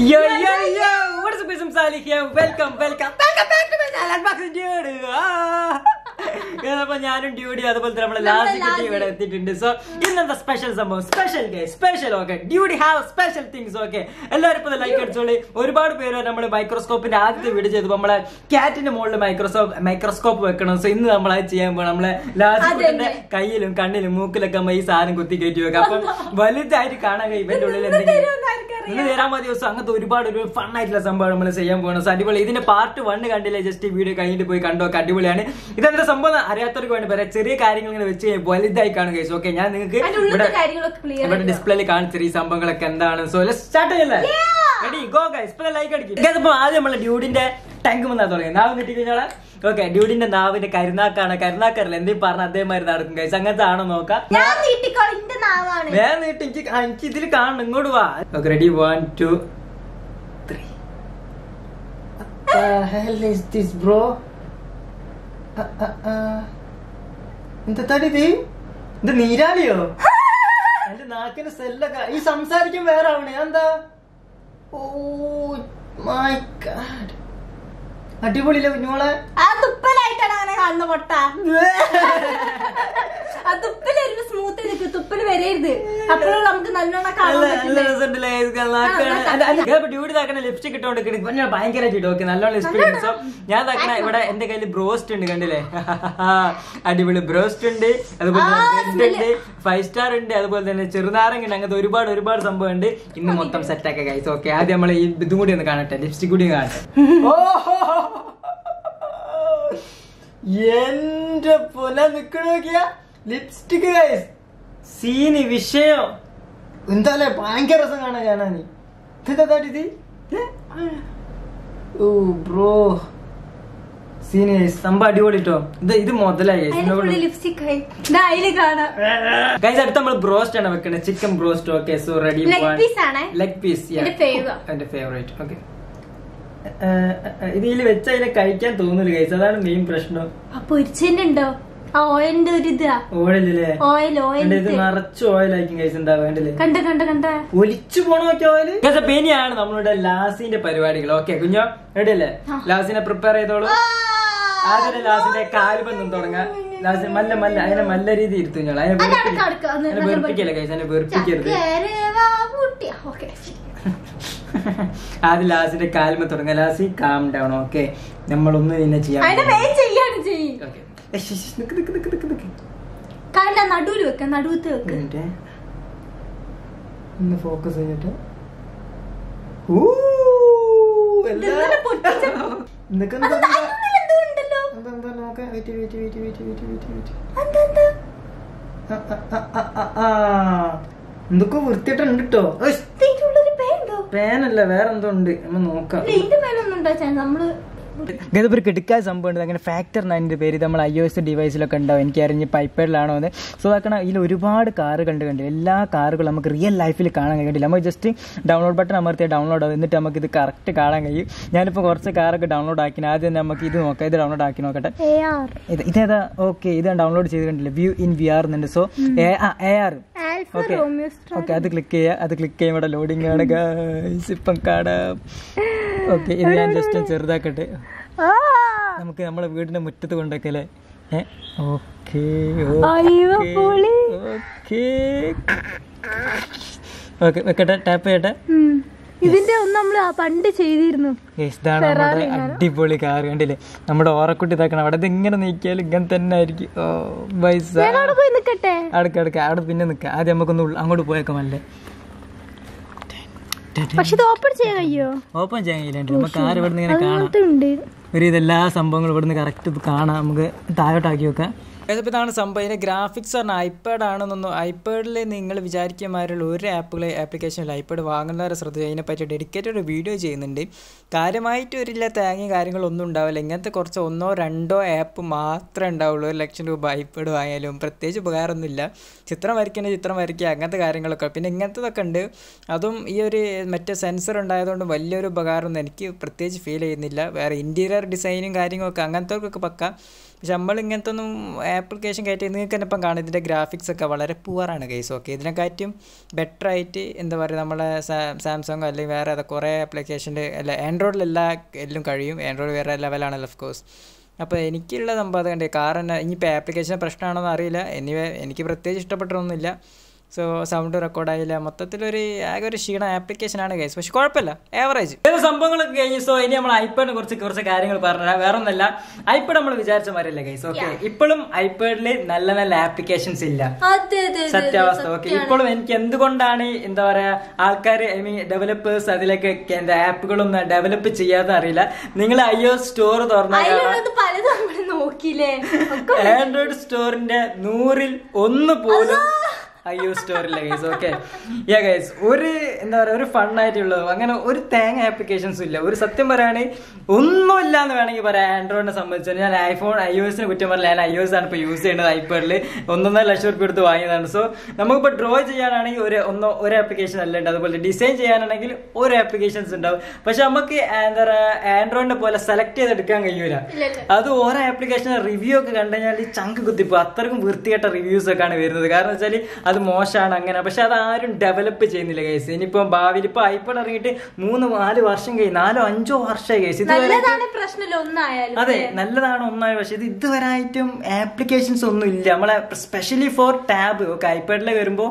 Yo, yo, yo! What is up, guys? I'm Salih here. Welcome, welcome, welcome back to my channel. Unboxing Dude. Ah. അപ്പൊ ഞാനും ഡ്യൂഡി അതുപോലെ തന്നെ നമ്മളെ last കുട്ടി ഇവിടെ എത്തിയിട്ടുണ്ട് സോ ഇന്നെന്താ സ്പെഷ്യൽ സംഭവം സ്പെഷ്യൽ ഗേ special okay dude I have special things okay എല്ലാവരും ഇപ്പൊ ലൈക്ക് അടിച്ചോളി ഒരുപാട് പേര് നമ്മൾ മൈക്രോസ്കോപ്പിന്റെ ആദ്യത്തെ വീഡിയോ ചെയ്തപ്പോ നമ്മളെ ക്യാറ്റിന്റെ മുകളിൽ മൈക്രോസ്കോപ്പ് മൈക്രോസ്കോപ്പ് വെക്കണം സോ ഇന്ന് നമ്മൾ അത് ചെയ്യാൻ പോകണം നമ്മളെ ലാസ്റ്റ് കുട്ടിന്റെ കയ്യിലും കണ്ണിലും മൂക്കിലൊക്കെ നമ്മ ഈ സാധനം കുത്തി കയറ്റി വെക്കാം അപ്പം വലുതായിട്ട് കാണാൻ കഴിയും ഇവന്റെ ഉള്ളിൽ എന്തെങ്കിലും ഇന്ന് തരാൻ മതി ദിവസം അങ്ങനത്തെ ഒരുപാട് ഒരു ഫൺ ആയിട്ടുള്ള സംഭവം നമ്മൾ ചെയ്യാൻ പോകണം സോ അടിപൊളി ഇതിന്റെ പാർട്ട് വണ്ണ് കണ്ടില്ലേ ജസ്റ്റ് ഈ വീഡിയോ കഴിഞ്ഞിട്ട് പോയി കണ്ടോക്കെ അടിപൊളിയാണ് ഇതെന്താ സംഭവം എന്ന് അറിയാത്തവർക്ക് വേണ്ടി പറയാം ചെറിയ കാര്യങ്ങൾ ഇങ്ങനെ വെച്ച് കഴിഞ്ഞാൽ വലുതായി കാണും കേസ് ഓക്കെ ഞാൻ നിങ്ങൾക്ക് അതിന്റെ ഉള്ളിലത്തെ ഇവിടെ കാര്യങ്ങളൊക്കെ clear ഇവിടെ ഡിസ്പ്ലേയിൽ കാണിച്ച ഈ സംഭവങ്ങളൊക്കെ എന്താണ് സോ സ്റ്റാർട്ട് ചെയ്യല്ലേ റെഡി ഗോ ഗൈസ് ഇപ്പൊ ലൈക്ക് അടിക്കും അപ്പൊ ആദ്യം നമ്മളെ ഡ്യൂഡിന്റെ ടാങ്ക് മുന്നാ തുടങ്ങി നാവ് കിട്ടി കഴിഞ്ഞാൽ ഓക്കെ ഡ്യൂഡിന്റെ നാവിന്റെ കരുനാക്കാണ് കരുനാക്കറില്ല എന്തെങ്കിലും പറഞ്ഞ അതേമാതിരി നടക്കും ഗൈസ് അങ്ങനത്തെ ആണോ നോക്കാം ഞാൻ നീട്ടിക്കോളി ഇന്റെ നാവാണ് വേറെ നീട്ടി എനിക്ക് ആ, എനിക്ക് ഇതിൽ കാണണം ഇങ്ങോട്ട് വാ okay ready one two three this bro എന്താടി ഇത് ഇത് നീരാളിയോ എന്റെ നാക്കിന് സെല്ലൊക്കെ ഈ സംസാരിക്കും വേറെ ആവണേ എന്താ ഓ മൈ ഗാഡ് അടിപൊളിയില്ല കുഞ്ഞോളെ ആ തുപ്പലായിട്ടാണ് അങ്ങനെ കാണുന്ന പൊട്ട ആ തുപ്പല് വരുമ്പോ സ്മൂത്ത് നിൽക്കും തുപ്പല് വരരുത് അപ്പോഴും നമുക്ക് നല്ലോണം കാണാൻ പറ്റുന്നത് ഡ്യൂട്ടി താക്കണ ലിപ്സ്റ്റിക് ഇട്ടോണ്ടിരിക്കണ ഇപ്പൊ ഞാൻ ഭയങ്കരമായിട്ട് ഇട്ടോക്കെ നല്ലോണം ലിപ്സ്റ്റിക് ഉണ്ട് സോ ഞാൻ താക്കണ ഇവിടെ എന്റെ കയ്യിൽ ബ്രോസ്റ്റ് ഉണ്ട് കണ്ടില്ലേ അടിപൊളി ബ്രോസ്റ്റ് ഉണ്ട് അതുപോലെ തന്നെ ബ്രെഡ് ഉണ്ട് ഫൈവ് സ്റ്റാർ ഉണ്ട് അതുപോലെ തന്നെ ചെറുനാരങ്ങ ഉണ്ട് അങ്ങനത്തെ ഒരുപാട് ഒരുപാട് സംഭവം ഉണ്ട് ഇന്ന് മൊത്തം സെറ്റ് ആക്കുക ഗൈസ് ഓക്കെ ആദ്യം നമ്മൾ ഈ ഇതും കൂടി ഒന്ന് കാണട്ടെ ലിപ്സ്റ്റിക് കൂടി കാണട്ടെ എന്റെ പുല നിക്കണ നോക്കിയ ലിപ്സ്റ്റിക് ഗൈസ് സീന് വിഷയം എന്താല്ലേ ഭയങ്കര രസം കാണാൻ കാണാൻ ഇതെന്താ ഇത് ഓ ബ്രോ സീന് ഗൈസ് സംഭവം അടിപൊളിട്ടോ ഇത് ഇത് മുതലായി അതിന്റെ ഫുള്ള് ലിപ്സ്റ്റിക് ആയി ഇതാ അതില് കാണാം ഗൈസ് അടുത്ത് നമ്മൾ ബ്രോസ്റ്റ് ആണ് വെക്കണത് chicken broast okay so ready Leg piece ആണേ? ലെഗ് പീസ് എന്റെ favourite. എന്റെ ഫേവറേറ്റ് ഓക്കെ ഇതിൽ വെച്ച് അതിനെ കഴിക്കാൻ തോന്നില്ല ഗൈസ് അതാണ് മെയിൻ പ്രശ്നം ആ പൊരിച്ചതിന്റെ ഉണ്ടോ ആ ഓയിലിന്റെ ഒരു ഇതാ ഓയിലല്ലേ ഓയിൽ ഓയിൽ ഇത് നിറച്ച് ഓയിലായിരിക്കും ഗൈസ് എന്താ വേണ്ടല്ലേ കണ്ട കണ്ട കണ്ട ഒലിച്ചു പോണോക്കെ ഓയില് ഗൈസ് അപ്പൊ ഇനിയാണ് നമ്മളുടെ ലാസിന്റെ പരിപാടികൾ ഓക്കെ കുഞ്ഞോ റെഡി അല്ലേ ലാസിനെ പ്രിപ്പയർ ചെയ്തോളൂ ആദ്യം ലാസിന്റെ കാൽബന്ധം തുടങ്ങാം ലാസിന് മല്ല മല്ല അതിനെ മല്ല രീതി ഇരുത്തു ഞാൻ അതിനെ അത് വെറുപ്പി- അടക്കം അടക്കം ഒന്ന് അതിനെ വെറുപ്പിക്കല്ലേ ഗൈസ് അതിനെ വെറുപ്പിക്കരുത് ഓക്കെ ആദ്യം ലാസിന്റെ കാൽമ തുടങ്ങാം ലാസി കാം ഡൗൺ ഓക്കെ നമ്മളൊന്നും നിന്നെ ചെയ്യാൻ അതിന്റെ മെയിൻ ചെയ്യാണ് ചെയ്യും ഓക്കെ നിക്ക് നിക്ക് നിക്ക് നിക്ക് നിക്ക് കണ്ട നടുവിൽ വെക്ക നടുവത്ത് വെക്ക എന്നിട്ട് ഒന്ന് ഫോക്കസ് ചെയ്തിട്ട് ഊ, എല്ലാ- ഇതെന്താണ് പൊട്ടിച്ച- നിനക്ക് അത് എന്താ- അതിനുള്ളിൽ എന്തോ ഉണ്ടല്ലോ എന്താ എന്താ നോക്കാം wait wait wait wait wait wait wait എന്താ എന്താ ആ, ആ, ആ, ആ, ആ, ആ. എന്തൊക്കെ വൃത്തിയിട്ടുണ്ട് കേട്ടോ ഇതിന്റെ ഉള്ളിൽ പേരുണ്ടോ പേനല്ല വേറെ എന്തോ ഉണ്ട് നമ്മൾ നോക്കാം ഇല്ല, ഇതിന്റെ മേലൊന്നും ഉണ്ടോ ചാൻ നമ്മള് ഗതപ്പൊരു കിടക്കാൻ സംഭവം ഉണ്ട് അങ്ങനെ ഫാക്ടർ എന്നതിൻ്റെ പേര് നമ്മൾ ഐ ഒ എസ് ഡിവൈസിലൊക്കെ ഉണ്ടാവും എനിക്ക് അറിഞ്ഞ് പൈപ്പേഡിലാണോ എന്ന് സോ അതാക്കണം ഇതിൽ ഒരുപാട് കാറ് കണ്ട് കണ്ട് എല്ലാ കാറുകളും നമുക്ക് റിയൽ ലൈഫിൽ കാണാൻ കഴിയില്ല നമുക്ക് ജസ്റ്റ് ഡൗൺലോഡ് ബട്ടൺ അമർത്തിയാൽ ഡൗൺലോഡ് ആവും എന്നിട്ട് നമുക്ക് ഇത് കറക്റ്റ് കാണാൻ കഴിയും ഞാനിപ്പോൾ കുറച്ച് കാറൊക്കെ ഡൗൺലോഡ് ആക്കി ആദ്യം തന്നെ നമുക്ക് ഇത് നോക്കാം ഇത് ഡൗൺലോഡ് ആക്കി നോക്കട്ടെ ഇത് ഇതേതാ ഓക്കെ ഇത് ഡൗൺലോഡ് ചെയ്ത് കണ്ടില്ല വ്യൂ ഇൻ വി ആർ എന്നുണ്ട് so A R okay okay അത് ക്ലിക്ക് ചെയ്യുക അത് ക്ലിക്ക് ചെയ്യുമ്പോൾ ഇവിടെ ലോഡിംഗ് ആണ് ഗൈസ് ഇപ്പം കാണാം ഓക്കെ ഇത് ഞാൻ ജസ്റ്റ് ചെറുതാക്കട്ടെ നമുക്ക് നമ്മളെ വീടിന്റെ മുറ്റത്ത് കൊണ്ടൊക്കെയല്ലേ ഓക്കെ ഓക്കെ ഓക്കെ വെക്കട്ടെ ടാപ്പ് ചെയ്യട്ടെ ഇതിന്റെ ഒന്ന് നമ്മൾ പണ്ട് ചെയ്തിരുന്നു Guys, ഇതാണ് നമ്മുടെ അടിപൊളി കാർ കണ്ടില്ലേ നമ്മുടെ ഓറക്കുട്ടി ഇതാക്കണം അവിടെ ഇത് ഇങ്ങനെ നീക്കിയാൽ ഇങ്ങനെ തന്നെ ആയിരിക്കും ഓ പൈസ അവിടെ പോയി നിക്കട്ടെ അടുക്ക അടുക്ക അവിടെ പിന്നെ നിൽക്കാം ആദ്യം നമുക്കൊന്ന് ഉള്ള- അങ്ങോട്ട് പോയേക്കാം അല്ലേ പക്ഷെ ഇത് ഓപ്പൺ ചെയ്യാൻ കഴിയോ ഓപ്പൺ ചെയ്യാൻ കഴിയില്ല നമുക്ക് ആര് ഇവിടെ നിന്ന് ഇങ്ങനെ കാണാം ഉണ്ട് ഒരു ഇതെല്ലാ സംഭവങ്ങളും ഇവിടുന്ന് കറക്റ്റ് കാണാം നമുക്ക് താഴോട്ടാക്കി വെക്കാം ഏതപ്പോൾ ഇതാണ് സംഭവം ഇതിൻ്റെ ഗ്രാഫിക്സ് പറഞ്ഞാൽ ഐപാഡ് ആണെന്നൊന്നും ഐപാഡിൽ നിങ്ങൾ വിചാരിക്കുമാരുള്ള ഒരു ആപ്പുകൾ ആപ്ലിക്കേഷനിൽ ഐപാഡ് വാങ്ങുന്നവരെ ശ്രദ്ധിച്ചു അതിനെപ്പറ്റി ഡെഡിക്കേറ്റഡ് വീഡിയോ ചെയ്യുന്നുണ്ട് കാര്യമായിട്ട് ഒരില്ല തേങ്ങയും കാര്യങ്ങളൊന്നും ഉണ്ടാവില്ല ഇങ്ങനത്തെ കുറച്ച് ഒന്നോ രണ്ടോ ആപ്പ് മാത്രമേ ഉണ്ടാവുള്ളൂ ഒരു ലക്ഷം രൂപ ഐപാഡ് വാങ്ങിയാലും പ്രത്യേകിച്ച് ഉപകാരമൊന്നുമില്ല ചിത്രം വരയ്ക്കേണ്ട ചിത്രം വരയ്ക്കുക അങ്ങനത്തെ കാര്യങ്ങളൊക്കെ പിന്നെ ഇങ്ങനത്തതൊക്കെ ഉണ്ട് അതും ഈ ഒരു മറ്റേ സെൻസർ ഉണ്ടായതുകൊണ്ട് വലിയൊരു ഉപകാരമൊന്നും എനിക്ക് പ്രത്യേകിച്ച് ഫീൽ ചെയ്യുന്നില്ല വേറെ ഇൻറ്റീരിയർ ഡിസൈനും കാര്യങ്ങളൊക്കെ അങ്ങനത്തെവർക്കൊക്കെ പക്ക പക്ഷെ നമ്മൾ ഇങ്ങനത്തെ ഒന്നും ആപ്ലിക്കേഷൻ കയറ്റി നിങ്ങൾക്ക് തന്നെ ഇപ്പം കാണും ഇതിൻ്റെ ഗ്രാഫിക്സ് ഒക്കെ വളരെ പുവറാണ് കേസ് ഓക്കെ ഇതിനെക്കാറ്റും ബെറ്റർ ആയിട്ട് എന്താ പറയുക നമ്മളെ സാംസങ് അല്ലെങ്കിൽ വേറെ ഏതാ കുറേ ആപ്ലിക്കേഷൻ്റെ അല്ല ആൻഡ്രോയിഡിലെല്ലാ എല്ലാം കഴിയും ആൻഡ്രോയിഡ് വേറെ ലെവലാണല്ലോ ഓഫ് കോഴ്സ് അപ്പോൾ എനിക്കുള്ള സംഭവം അത് കണ്ടേ കാരണം ഇനിയിപ്പോൾ ആപ്ലിക്കേഷൻ പ്രശ്നമാണോ എന്ന് അറിയില്ല എനിവേ എനിക്ക് പ്രത്യേകിച്ച് ഇഷ്ടപ്പെട്ടൊന്നുമില്ല സോ സൗണ്ട് റെക്കോർഡായില്ല മൊത്തത്തിലൊരു ആകെ ഒരു ക്ഷീണ ആപ്ലിക്കേഷൻ ആണ് കേസ് പക്ഷെ കുഴപ്പമില്ല ആവറേജ് ഏത് സംഭവങ്ങളൊക്കെ കഴിഞ്ഞു സോ ഇനി നമ്മൾ ഐപാഡിനെ കുറിച്ച് കുറച്ച് കാര്യങ്ങൾ പറഞ്ഞുതരാം വേറെ ഒന്നല്ല ഐപാഡ് നമ്മൾ വിചാരിച്ച മാതിരിയല്ല കേസ് ഓക്കെ ഇപ്പോഴും ഐപാഡിൽ നല്ല നല്ല ആപ്ലിക്കേഷൻസ് ഇല്ല അതെ അതെ അതെ സത്യാവസ്ഥ ഓക്കെ ഇപ്പോഴും എനിക്ക് എന്തുകൊണ്ടാണ് എന്താ പറയാ ആൾക്കാർ ഐ മീൻ ഡെവലപ്പേഴ്സ് അതിലേക്ക് എന്താ ആപ്പുകളൊന്നും ഡെവലപ്പ് ചെയ്യാതെ അറിയില്ല നിങ്ങൾ ഐ ഒ സ്റ്റോർ തുറന്നാൽ കാണാം അതിലുള്ളത് പലതും നമ്മൾ നോക്കിയില്ലേ ഒക്കെ ആൻഡ്രോയിഡ് സ്റ്റോറിന്റെ നൂറിൽ ഒന്ന് പോലും അയ്യോ സ്റ്റോറില്ല ഗൈസ് ഓക്കെ യാ ഗൈസ് ഒരു എന്താ പറയുക ഒരു ഫണ്ണായിട്ടുള്ളത് അങ്ങനെ ഒരു തേങ്ങ ആപ്ലിക്കേഷൻസും ഇല്ല ഒരു സത്യം പറയുകയാണെങ്കിൽ ഒന്നുമില്ല എന്ന് വേണമെങ്കിൽ പറയാം ആൻഡ്രോയിഡിനെ സംബന്ധിച്ച് ഞാൻ ഐഫോൺ ഐ ഒ എസിനെ കുറ്റം പറഞ്ഞില്ല ഞാൻ ഐ ഒ എസ് ആണ് ഇപ്പോൾ യൂസ് ചെയ്യുന്നത് ഐപാഡിൽ ഒന്നൊന്നര ലക്ഷം റുപ്യ എടുത്ത് വാങ്ങിയതാണ് സോ നമുക്കിപ്പോൾ ഡ്രോ ചെയ്യാനാണെങ്കിൽ ഒരു ഒന്നോ ഒരു ആപ്ലിക്കേഷൻ അല്ല ഉണ്ട് അതുപോലെ ഡിസൈൻ ചെയ്യാനാണെങ്കിൽ ഒരു ആപ്ലിക്കേഷൻസ് ഉണ്ടാവും പക്ഷെ നമുക്ക് എന്താ പറയുക ആൻഡ്രോയിഡിനെ പോലെ സെലക്ട് ചെയ്തെടുക്കാൻ കഴിയൂല ഇല്ല, ഇല്ല. അത് ഓരോ ആപ്ലിക്കേഷൻ റിവ്യൂ ഒക്കെ കണ്ടു കഴിഞ്ഞാൽ ഈ ചങ്ക് കുത്തിപ്പോ അത്രക്കും വൃത്തികെട്ട റിവ്യൂസ് ഒക്കെയാണ് വരുന്നത് കാരണം വെച്ചാൽ അത് മോശമാണ് അങ്ങനെ പക്ഷെ അത് ആരും ഡെവലപ്പ് ചെയ്യുന്നില്ല കേസ് ഇനിയിപ്പോ ഭാവിയിൽ ഇപ്പൊ ഐഫോൺ ഇറങ്ങിയിട്ട് മൂന്ന് നാല് വർഷം കഴിഞ്ഞ് നാലോ അഞ്ചോ വർഷമായി കേസ് ഇതുവരെ നല്ലതാണ് പ്രശ്നമില്ല ഒന്നായാലും അതെ നല്ലതാണ് ഒന്നായി പക്ഷെ ഇത് ഇതുവരായിട്ടും ആപ്ലിക്കേഷൻസ് ഒന്നും ഇല്ല നമ്മളെ സ്പെഷ്യലി ഫോർ ടാബ് ഒക്കെ ഐപാഡിൽ വരുമ്പോൾ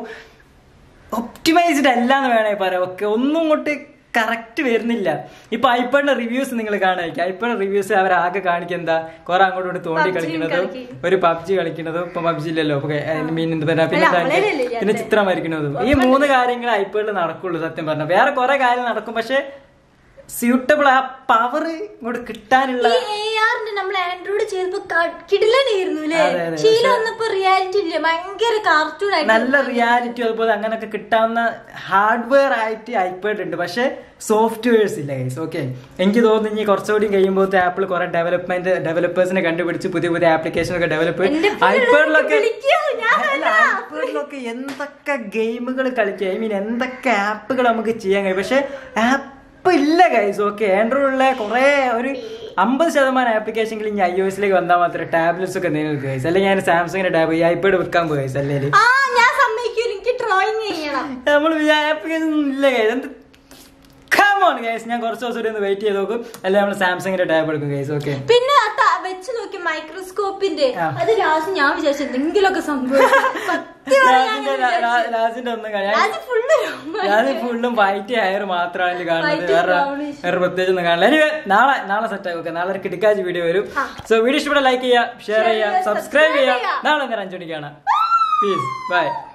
ഒപ്റ്റിമൈസ്ഡ് അല്ല എന്ന് വേണമെങ്കിൽ പറയാം ഓക്കെ ഒന്നും ഇങ്ങോട്ട് കറക്റ്റ് വരുന്നില്ല ഇപ്പൊ ഐപാഡിന്റെ റിവ്യൂസ് നിങ്ങൾ കാണായിരിക്കും ഐപാഡ് റിവ്യൂസ് അവർ ആകെ കാണിക്കുക എന്താ കുറെ അങ്ങോട്ടും ഇങ്ങോട്ട് തോണ്ടി PUBG കളിക്കുന്നതും കളിക്കും. ഒരു പബ്ജി കളിക്കുന്നതും ഇപ്പൊ പബ്ജി ഇല്ലല്ലോ ഓക്കെ മീൻ എന്താ പറയാ പിന്നെ അല്ല, എന്താ നമ്മളേലല്ലേ ഇല്ലാത്തെ? പിന്നെ ചിത്രം വരയ്ക്കുന്നതും ഈ മൂന്ന് കാര്യങ്ങൾ ഐപാഡിൽ നടക്കുള്ളൂ സത്യം പറഞ്ഞ വേറെ കുറെ കാര്യം നടക്കും പക്ഷെ സ്യൂട്ടബിൾ ആ പവർ ഇങ്ങോട്ട് കിട്ടാനുള്ള ഈ എ ആറിന്റെ നമ്മൾ ആൻഡ്രോയിഡ് ചെയ്തപ്പോ കിടിലനായിരുന്നു അല്ലേ അതെ, അതെ. ശീലം വന്നപ്പോ റിയാലിറ്റി ഇല്ല ഭയങ്കര കാർട്ടൂൺ ആയിട്ട് നല്ല റിയാലിറ്റി അതുപോലെ അങ്ങനെയൊക്കെ കിട്ടാവുന്ന ഹാർഡ്വെയർ ആയിട്ട് ഐപാഡ് ഉണ്ട് പക്ഷെ സോഫ്റ്റ്വെയർസ് ഇല്ല ഗൈസ് ഓക്കെ എനിക്ക് തോന്നുന്നു ഇനി കുറച്ചുകൂടി കഴിയുമ്പോൾ ആപ്പിൾ കുറെ ഡെവലപ്മെന്റ് ഡെവലപ്പേഴ്സിനെ കണ്ടുപിടിച്ച് പുതിയ പുതിയ ആപ്ലിക്കേഷൻ ഒക്കെ ഡെവലപ്പ് എന്റെ phone ഐപാഡിലൊക്കെ വിളിക്കൂ, ഞാൻ അല്ല, ഐപാഡിലൊക്കെ എന്തൊക്കെ ഗെയിമുകൾ കളിക്കുക ഐ മീൻ എന്തൊക്കെ ആപ്പുകൾ നമുക്ക് ചെയ്യാൻ കഴിയും പക്ഷെ ആപ്പ് ഇല്ല ഗൈസ് ഓക്കെ ആൻഡ്രോയിഡിലെ കുറെ ഒരു അമ്പത് ശതമാനം ആപ്ലിക്കേഷനിൽ ഇനി ഐ ഒ എസിലേക്ക് വന്നാൽ മാത്രമേ ടാബ്ലറ്റ്സ് ഒക്കെ നിലനിൽക്കുക ഗൈസ് അല്ലെങ്കിൽ ഞാൻ സാംസങ്ങിന്റെ ടാബ് ഈ ഐപാഡ് വിൽക്കാൻ പോയി ഗൈസ് അല്ലെങ്കിൽ ആ ഞാൻ സമ്മതിക്കൂല എനിക്ക് ഡ്രോയിങ് ചെയ്യണം നമ്മൾ ആപ്ലിക്കേഷൻ ഇല്ല ഗൈസ് എന്ത് കമോൺ ഗൈസ് ഞാൻ കുറച്ച് ദിവസം കൂടി ഒന്ന് വെയിറ്റ് ചെയ്ത് നോക്കും അല്ലെങ്കിൽ നമ്മൾ സാംസങ്ങിന്റെ ടാബ് എടുക്കും ഗൈസ് ഓക്കെ പിന്നെ ആ ത- വെച്ച് നോക്കി മൈക്രോസ്കോപ്പിന്റെ ആ. അത് ലാസ്റ്റ് ഞാൻ വിചാരിച്ചു എന്തെങ്കിലുമൊക്കെ സംഭവിക്കും സത്യം പറഞ്ഞാ ഞാൻ ലാസിന്റെ വിചാരിച്ചു. ലാസിന്റെ ഒന്നും കാണാൻ അത് ഫുള്ള് ഞാൻ ഫുള്ളും വൈറ്റ് ഹെയർ മാത്രമാണ് ഇതിൽ കാണുന്നത് White വേറെ brownish. വേറെ പ്രത്യേകിച്ച് ഒന്നും കാണില്ല Anyway, നാളെ നാളെ സെറ്റ് ആക്കുക നാളെ ഒരു കിടക്കാജ് വീഡിയോ വരും ആ. സോ വീഡിയോ ഇഷ്ടപ്പെട്ട ലൈക്ക് ചെയ്യുക ഷെയർ Share ചെയ്യുക ചെയ്യുക, സബ്സ്ക്രൈബ് ചെയ്യുക subscribe ചെയ്യുക. നാളെ നേരം അഞ്ചു മണിക്കാണ് പീസ് ബൈ